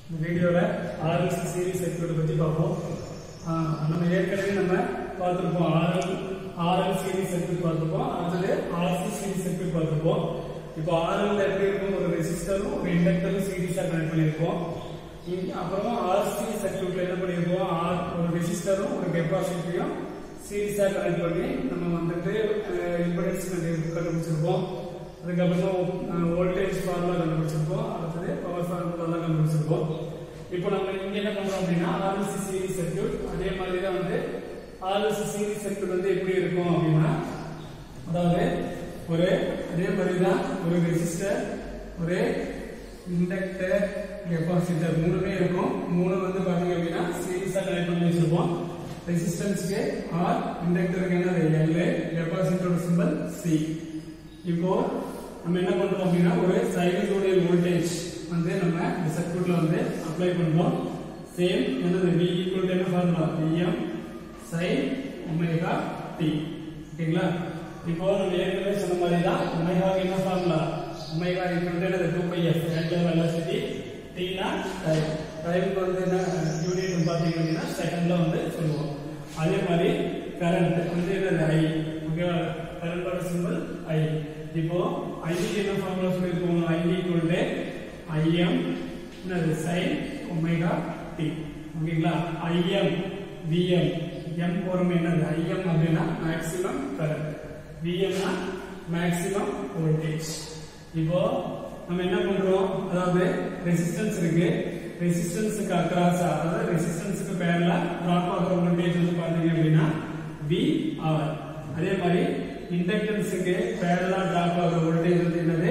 இந்த வீடியோவில் RLC series circuit பற்றி பார்ப்போம் ஆஹ் நம்ம ஏற்கனவே நம்ம பார்த்துருப்போம் ஆர்எல் ஆர்எல் சீரிஸ் சர்க்யூட் பார்த்துருப்போம் அடுத்தது ஆர்சி சீரிஸ் சர்க்யூட் பார்த்துருப்போம் இப்போ ஆர்எல் எப்படி இருக்கும் ஒரு ரெசிஸ்டரும் ஒரு இண்டக்டரும் சீரிஸாக கனெக்ட் பண்ணியிருப்போம் இங்க அப்புறம் ஆர்சி சர்க்யூட்ல என்ன பண்ணியிருப்போம் ஆர் ஒரு ரெசிஸ்டரும் ஒரு கெப்பாசிட்டியும் சீரிஸாக கனெக்ட் பண்ணி நம்ம வந்துட்டு இம்படன்ஸ் கண்டுபிடிச்சிருப்போம் அதுக்கப்புறமா வோல்டேஜ் ஃபார்முலா கண்டுபிடிச்சிருப்போம் அடுத்தது பவர் ஃபார்முலா கண்டுபிடிச்சிருப்போம் இப்போ நம்ம இங்க என்ன பண்றோம் அப்படின்னா ஆர்எல்சி சீரிஸ் சர்க்யூட் அதே மாதிரி தான் வந்து ஆர்எல்சி சீரிஸ் சர்க்யூட் வந்து எப்படி இருக்கும் அப்படின்னா அதாவது ஒரு அதே மாதிரி தான் ஒரு ரெசிஸ்டர் ஒரு இண்டக்டர் கெப்பாசிட்டர் மூணுமே இருக்கும் மூணு வந்து பாத்தீங்க அப்படின்னா சீரிஸா கனெக்ட் பண்ணி வச்சிருப்போம் ரெசிஸ்டன்ஸ்க்கு ஆர் இண்டக்டருக்கு என்னது எல் கெப்பாசிட்டரோட சிம்பல் சி இப்போ நம்ம என்ன பண்றோம் அப்படின்னா ஒரு சைனஸோடைய வோல்டேஜ் வந்து நம்ம இந்த சர்க்யூட்ல வந்து அப்ளை பண்றோம் சேம் என்னது V ஈக்குவல் டு என்ன formula Vm sin omega t ஓகேங்களா இப்போ நம்ம ஏற்கனவே சொன்ன மாதிரி தான் ஒமேகாக்கு என்ன ஃபார்முலா ஒமேகா ஈக்குவல் டு என்னது 2 pi f angular velocity t னா டைம் டைம்க்கு வந்து என்ன யூனிட் பாத்தீங்க அப்படின்னா செகண்ட்ல வந்து சொல்லுவோம் அதே மாதிரி கரண்ட் வந்து என்னது i ஓகேவா கரண்டோட சிம்பிள் i இப்போ i க்கு என்ன ஃபார்முலா சொல்லிருக்கோம் i ஈக்குவல் டு im என்னது sin ஒமேகா t ஓகேங்களா im vm m போறோம் என்னது im அப்படின்னா மேக்ஸிமம் கரண்ட் vm னா மேக்ஸிமம் வோல்டேஜ் இப்போ நம்ம என்ன பண்றோம் அதாவது ரெசிஸ்டன்ஸ் இருக்கு ரெசிஸ்டன்ஸுக்கு அக்ராஸ் அதாவது ரெசிஸ்டன்ஸுக்கு பேரலா டிராப் ஆகிற வோல்டேஜ் வந்து பாத்தீங்க அப்படின்னா VR அதே மாதிரி இண்டக்டன்ஸுக்கு பேரலா டிராப் ஆகிற வோல்டேஜ் வந்து என்னது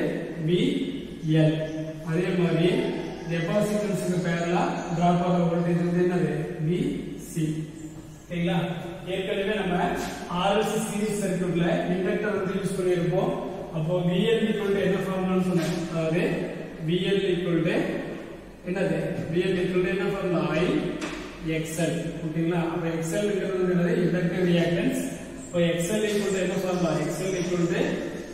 VL அதே மாதிரி டெபாசிட்டன்ஸுக்கு பேரலா டிராப் ஆகிற வோல்டேஜ் வந்து என்னது VC ஓகேங்களா ஏற்கனவே நம்ம ஆர்எல்சி சீரிஸ் சர்க்யூட்ல இண்டக்டர் வந்து யூஸ் பண்ணியிருப்போம் அப்போ VL ஈக்குவல் டு என்ன ஃபார்முலான்னு சொன்னேன் அதாவது VL ஈக்குவல் டு என்னது VL ஈக்குவல் டு என்ன ஃபார்முலா I XL ஓகேங்களா அப்ப XL ங்கிறது வந்து என்னது இண்டக்டிவ் ரியாக்டன்ஸ் இப்போ XL ஈக்குவல் டு என்ன formula XL equal to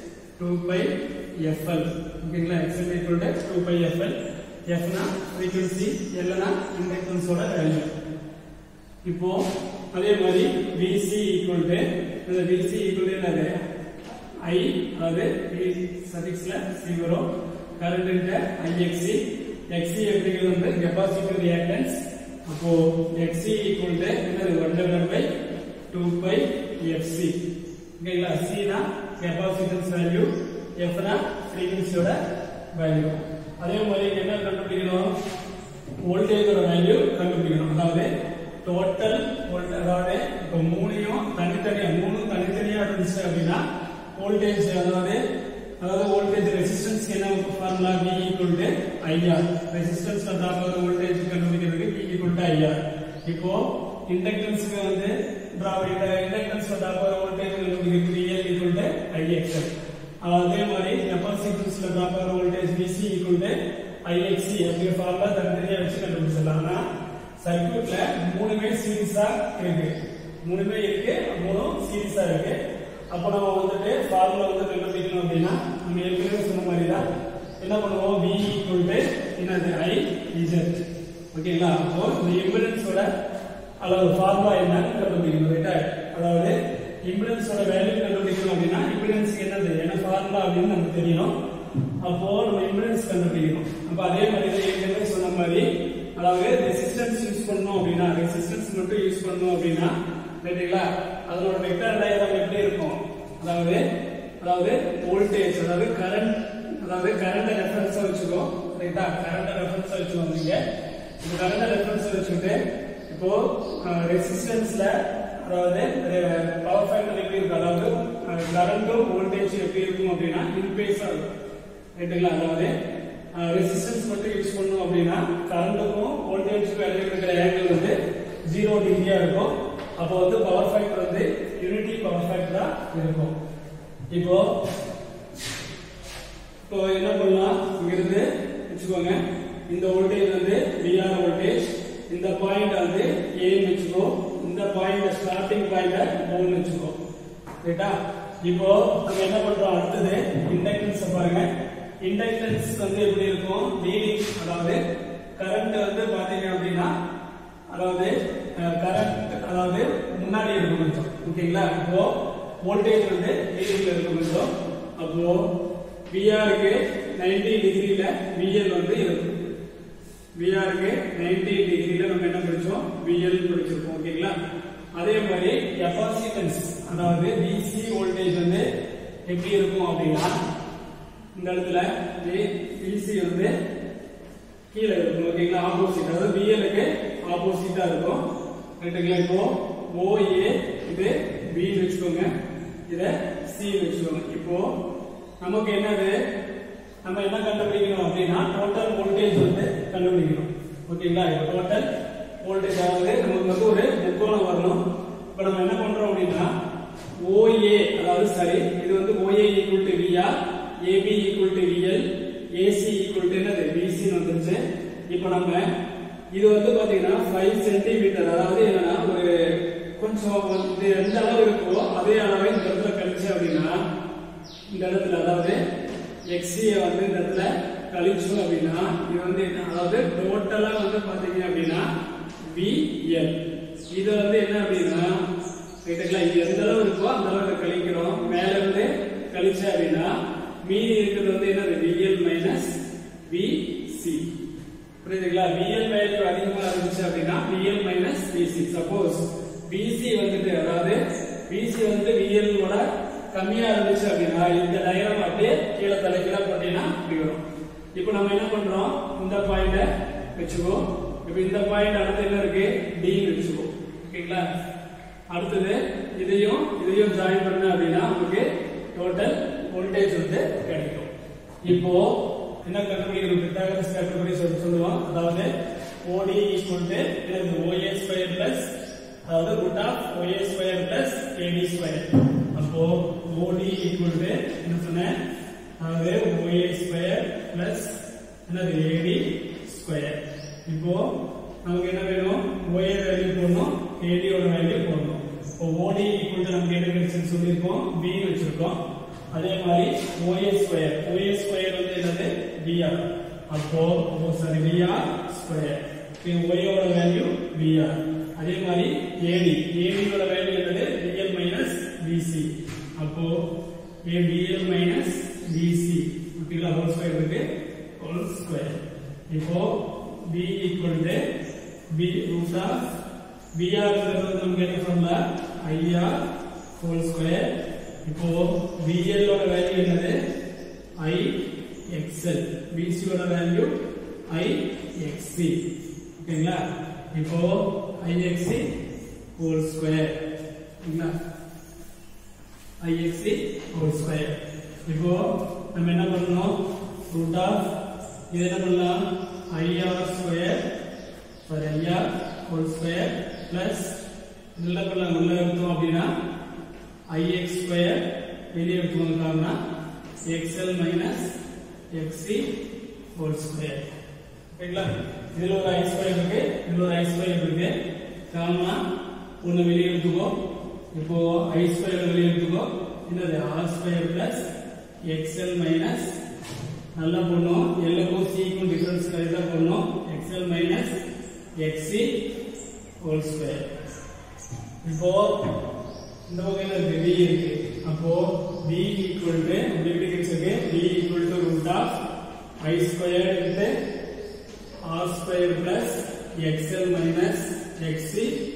2 pi FL ஓகேங்களா XL equal to 2 pi FL F னா frequency L னா இண்டக்டன்ஸோட வேல்யூ இப்போ அதே மாதிரி VC ஈக்குவல் டு இந்த VC ஈக்குவல் டு என்னது I அதாவது V சஃபிக்ஸ்ல C வரும் கரண்ட் இன்டு IXC XC அப்படிங்கிறது வந்து கெபாசிட்டிவ் ரியாக்டன்ஸ் அப்போ XC ஈக்குவல் டு என்னது 1 டிவைடட் பை 2 பை FC ஓகேங்களா C னா கெபாசிட்டன்ஸ் வேல்யூ F னா ஃப்ரீக்வன்சியோட வேல்யூ அதே மாதிரி இங்க என்ன கண்டுபிடிக்கணும் வோல்டேஜோட வேல்யூ கண்டுபிடிக்கணும் அதாவது டோட்டல் அதாவது இப்போ மூணையும் தனித்தனியா மூணு தனித்தனியா இருந்துச்சு அப்படின்னா வோல்டேஜ் அதாவது அதாவது வோல்டேஜ் ரெசிஸ்டன்ஸ் என்ன formula V equal to IR ரெசிஸ்டன்ஸ்ல டிராப் ஆகிற வோல்டேஜ் கண்டுபிடிக்கிறதுக்கு V ஈக்குவல் டு IR இப்போ இண்டக்டன்ஸ்க்கு வந்து டிராப் இந்த இண்டக்டன்ஸ்ல டிராப் ஆகிற வோல்டேஜ் கண்டுபிடிக்கிறதுக்கு VL ஈக்குவல் டு IXL அதே மாதிரி கெபாசிட்டன்ஸ்ல டிராப் ஆகிற voltage VC equal to IXC அப்படிங்கிற ஃபார்முலா தனித்தனியா வச்சு கண்டுபிடிச்சிடலாம் ஆனா சர்க்யூட்ல மூணுமே சீரிஸா இருக்கு மூணுமே இருக்கு மூணும் சீரிஸா இருக்கு அப்ப நம்ம வந்துட்டு ஃபார்முலா வந்து கண்டுபிடிக்கணும் அப்படின்னா நம்ம ஏற்கனவே சொன்ன மாதிரி தான் என்ன பண்ணுவோம் V ஈக்குவல் டு என்னது I Z ஓகேங்களா அப்போ இந்த இம்பிடன்ஸோட அளவு ஃபார்முலா என்னன்னு கண்டுபிடிக்கணும் ரைட்டா அதாவது இம்பிடன்ஸோட வேல்யூ கண்டுபிடிக்கணும் அப்படின்னா இம்பிடன்ஸ் என்னது என்ன ஃபார்முலா அப்படின்னு நமக்கு தெரியணும் அப்போ நம்ம இம்பிடன்ஸ் கண்டுபிடிக்கணும் அப்ப அதே மாதிரி தான் ஏற்கனவே சொன்ன மாதிரி அதாவது ரெசிஸ்டன்ஸ் யூஸ் பண்ணோம் அப்படின்னா ரெசிஸ்டன்ஸ் மட்டும் யூஸ் பண்ணோம் அப்படின்னா ரைட்டுங்களா அதனோட வெக்டர் டயக்ராம் எப்படி இருக்கும் அதாவது அதாவது வோல்டேஜ் அதாவது கரண்ட் அதாவது கரண்ட் ரெஃபரன்ஸா வச்சுக்கோ ரைட்டா கரண்ட் ரெஃபரன்ஸா வச்சுக்கோங்க நீங்க இந்த கரண்ட் ரெஃபரன்ஸ் வச்சுக்கிட்டு இப்போ ரெசிஸ்டன்ஸ்ல அதாவது பவர் ஃபேக்டர் எப்படி இருக்கு அதாவது கரண்ட்டும் வோல்டேஜ் எப்படி இருக்கும் அப்படின்னா இன்பேஸா இருக்கும் ரைட்டுங்களா அதாவது ரெசிஸ்டன்ஸ் மட்டும் யூஸ் பண்ணோம் அப்படின்னா கரண்ட்டுக்கும் வோல்டேஜுக்கும் இடையில இருக்கிற ஆங்கிள் வந்து ஜீரோ டிகிரியா இருக்கும் அப்போ வந்து பவர் ஃபேக்டர் வந்து யூனிட்டி பவர் ஃபேக்டரா இருக்கும் இப்போ இப்போ என்ன பண்ணலாம் இங்கிருந்து வச்சுக்கோங்க இந்த வோல்டேஜ் வந்து VR வோல்டேஜ் இந்த பாயிண்ட் வந்து A வச்சுக்கோ இந்த பாயிண்ட் ஸ்டார்டிங் பாயிண்ட் O வச்சுக்கோ ரைட்டா இப்போ நம்ம என்ன பண்றோம் அடுத்தது இண்டக்டன்ஸ் பாருங்க இண்டக்டன்ஸ் வந்து எப்படி இருக்கும் லீடிங் அதாவது கரண்ட் வந்து பாத்தீங்க அப்படின்னா அதாவது கரண்ட் அதாவது முன்னாடி இருக்கும் கொஞ்சம் ஓகேங்களா இப்போ வோல்டேஜ் வந்து லீடிங்ல இருக்கும் கொஞ்சம் அப்போ விஆருக்கு 90 டிகிரில விஎல் வந்து இருக்கும் விஆருக்கு 90 டிகிரில நம்ம என்ன படிச்சோம் விஎல் படிச்சிருக்கோம் ஓகேங்களா அதே மாதிரி கெப்பாசிட்டன்ஸ் அதாவது டிசி வோல்டேஜ் வந்து எப்படி இருக்கும் அப்படின்னா இந்த இடத்துல டிசி வந்து கீழே இருக்கும் ஓகேங்களா ஆப்போசிட் அதாவது பிஎலுக்கு ஆப்போசிட்டா இருக்கும் ரைட்டுங்களா இப்போ ஓஏ இது பி வச்சுக்கோங்க இத சி வச்சுக்கோங்க இப்போ நமக்கு என்னது நம்ம என்ன கண்டுபிடிக்கணும் அப்படின்னா டோட்டல் வோல்டேஜ் வந்து கண்டுபிடிக்கணும் ஓகேங்களா இப்போ டோட்டல் வோல்டேஜ் அதாவது நமக்கு வந்து ஒரு முக்கோணம் வரணும் இப்போ நம்ம என்ன பண்றோம் அப்படின்னா OA அதாவது சரி இது வந்து OA equal to VR AB equal to VL AC equal to என்னது BC ன்னு வந்துருச்சு இப்போ நம்ம இது வந்து பாத்தீங்கன்னா 5 சென்டிமீட்டர் அதாவது என்னன்னா ஒரு கொஞ்சம் வந்து எந்த அளவு இருக்கோ அதே அளவை இந்த இடத்துல கழிச்சு அப்படின்னா இந்த இடத்துல அதாவது எக்ஸிய வந்து இந்த இடத்துல கழிச்சோம் அப்படின்னா இது வந்து என்ன அதாவது டோட்டலா வந்து பாத்தீங்க அப்படின்னா VL இது வந்து என்ன அப்படின்னா ரைட்டுங்களா இது எந்த அளவு இருக்கோ அந்த அளவுக்கு கழிக்கிறோம் மேல இருந்து கழிச்சு அப்படின்னா மீதி இருக்கிறது வந்து என்னது விஎல் மைனஸ் விசி புரியுதுங்களா விஎல் வேல்யூ அதிகமா இருந்துச்சு அப்படின்னா VL minus VC suppose VC வந்துட்டு அதாவது விசி வந்து விஎல் ஓட கம்மியா இருந்துச்சு அப்படின்னா இந்த டயக்ராம் அப்படியே கீழே தலைக்கீழ போட்டீங்கன்னா இப்படி வரும் இப்போ நம்ம என்ன பண்றோம் இந்த பாயிண்ட வச்சுக்கோ இப்போ இந்த பாயிண்ட் அடுத்து என்ன இருக்கு டி வச்சுக்கோ ஓகேங்களா அடுத்தது இதையும் இதையும் ஜாயின் பண்ண அப்படின்னா உங்களுக்கு டோட்டல் வோல்டேஜ் வந்து கிடைக்கும் இப்போ என்ன கண்டுபிடிக்கணும் பித்தாகரஸ் கண்டுபிடி சொல்லி சொல்லுவோம் அதாவது OD ஈக்குவல் டு என்னது OA ஸ்கொயர் பிளஸ் அதாவது root of OA square plus AD square அப்போ OD ஈக்குவல் டு என்ன சொன்னேன் அதாவது OA ஸ்கொயர் பிளஸ் என்னது AD ஸ்கொயர் இப்போ நமக்கு என்ன வேணும் OA வேல்யூ போடணும் AD ஓட வேல்யூ போடணும் இப்போ OD ஈக்குவல் டு நமக்கு என்ன கிடைச்சுன்னு சொல்லியிருக்கோம் B வச்சிருக்கோம் அதே மாதிரி OA ஸ்கொயர் OA ஸ்கொயர் வந்து என்னது VR அப்போ சாரி VR ஸ்கொயர் இப்போ OA ஓட வேல்யூ VR அதே மாதிரி AD AD ஓட வேல்யூ என்னது VL மைனஸ் VC அப்போ A VL மைனஸ் VC ஓகேங்களா ஹோல் ஸ்கொயர் இருக்கு ஹோல் ஸ்கொயர் இப்போ B equal to B root of VR ங்கிறது நமக்கு என்ன ஃபார்முலா IR ஹோல் ஸ்கொயர் இப்போ VL ஓட வேல்யூ என்னது I XL BC ஓட வேல்யூ I XC ஓகேங்களா இப்போ I XC ஹோல் ஸ்கொயர் ஓகேங்களா I XC ஹோல் ஸ்கொயர் இப்போ நம்ம என்ன பண்ணணும் ரூட் ஆஃப் இது என்ன பண்ணலாம் IR square for IR whole square plus உள்ள பண்ணலாம் உள்ள எடுத்தோம் அப்படின்னா ix ஸ்கொயர் வெளியே எடுத்து வந்தாங்கன்னா xl minus xc whole square ஓகேங்களா இதுல ஒரு i ஸ்கொயர் இருக்கு இதுல ஒரு i ஸ்கொயர் இருக்கு காமனா ஒண்ணு வெளியே எடுத்துக்கோ இப்போ i ஸ்கொயர் வெளியே எடுத்துக்கோ என்னது r square plus xl minus நல்லா பண்ணும் எல்லுக்கும் சிக்கும் டிஃபரன்ஸ் கரெக்டா பண்ணும் xl minus xc whole square இப்போ இந்த பக்கம் என்ன இருக்கு v இருக்கு அப்போ v ஈக்குவல் டு எப்படி கிடைச்சிருக்கு v equal to root of i square into r square plus xl minus xc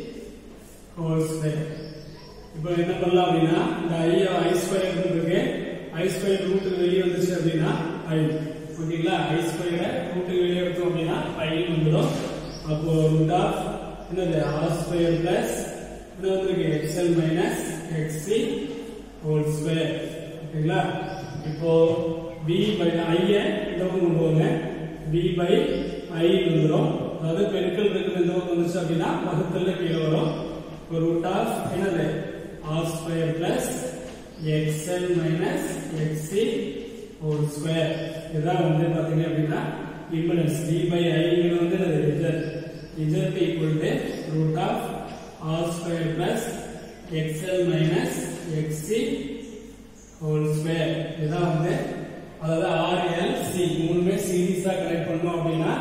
whole square இப்போ என்ன பண்ணலாம் அப்படின்னா இந்த i i ஸ்கொயர் இருக்கு i ஸ்கொயர் ரூட்டுக்கு வெளியே வந்துச்சு அப்படின்னா i ஓகேங்களா i ஸ்கொயர் ரூட்டுக்கு வெளியே எடுத்தோம் அப்படின்னா i வந்துடும் அப்போ ரூட் ஆஃப் என்னது r ஸ்கொயர் பிளஸ் இது வந்திருக்கு xl minus xc whole square ஓகேங்களா இப்போ b பை i இந்த பக்கம் கொண்டு வாங்க b பை i வந்துரும் அதாவது பெருக்கல் இருக்கிற இந்த பக்கம் வந்துச்சு அப்படின்னா வகுத்தல்ல கீழே வரும் இப்போ ரூட் ஆஃப் என்னது r square plus xl minus xc whole square இதுதான் வந்து பாத்தீங்க அப்படின்னா இம்பெடன்ஸ் b பை i வந்து z z equal to root of r square plus xl minus xc whole square இதான் வந்து அதாவது r l c மூணுமே சீரிஸா கனெக்ட் பண்ணோம் அப்படின்னா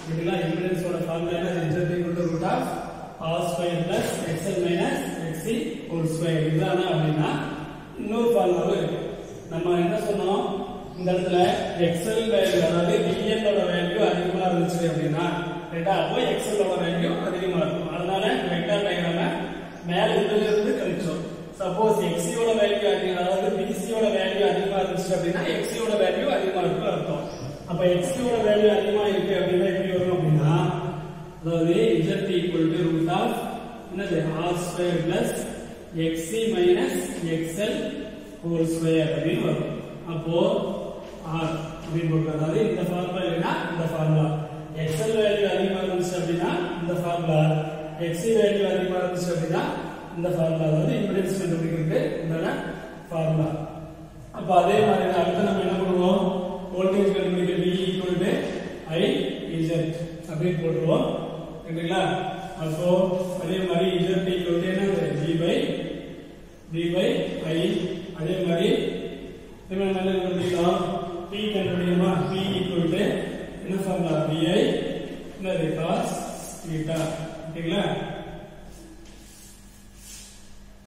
இப்படிலாம் இம்பிடன்ஸோட ஃபார்முலா என்ன z equal to root of r square plus xl minus xc whole square இதுதானா அப்படின்னா இன்னொரு ஃபார்முலாவும் இருக்கு நம்ம என்ன சொன்னோம் இந்த இடத்துல xl வேல்யூ அதாவது dl ஓட வேல்யூ அதிகமா இருந்துச்சு அப்படின்னா ரைட்டா அப்போ xl ஓட வேல்யூ அதிகமா இருக்கும் அதனால வெக்டார் டயக்ராம மேல இதுல இருந்து கழிச்சோம் சப்போஸ் xc ஓட வேல்யூ அதிகம் அதாவது bc ஓட வேல்யூ அதிகமா இருந்துச்சு அப்படின்னா xc ஓட வேல்யூ அதிகமா இருக்கும் அர்த்தம் அப்ப xc ஓட வேல்யூ அதிகமா இருக்கு அப்படின்னா எப்படி வரும் அப்படின்னா அதாவது z equal to root of என்னது r square plus xc minus xl whole square அப்படின்னு வரும் அப்போ r அப்படின்னு போட்டு அதாவது இந்த ஃபார்முலா இல்லைன்னா இந்த ஃபார்முலா xl வேல்யூ அதிகமா இருந்துச்சு அப்படின்னா இந்த ஃபார்முலா xc வேல்யூ அதிகமா இருந்துச்சு அப்படின்னா இந்த ஃபார்முலா அதாவது இம்பிடன்ஸ் கண்டுபிடிக்கிறதுக்கு இந்த ஃபார்முலா அப்ப அதே மாதிரி தான் அடுத்து நம்ம என்ன பண்ணுவோம் வோல்டேஜ் கண்டுபிடிக்க V equal to I Z அப்படின்னு போட்டுருவோம் சரிங்களா அப்போ அதே மாதிரி Z equal to என்ன V by V by I அதே மாதிரி நம்ம என்ன கண்டுபிடிக்கலாம் P கண்டுபிடிக்கணுமா P equal to என்ன ஃபார்முலா VI என்னது cos theta ஓகேங்களா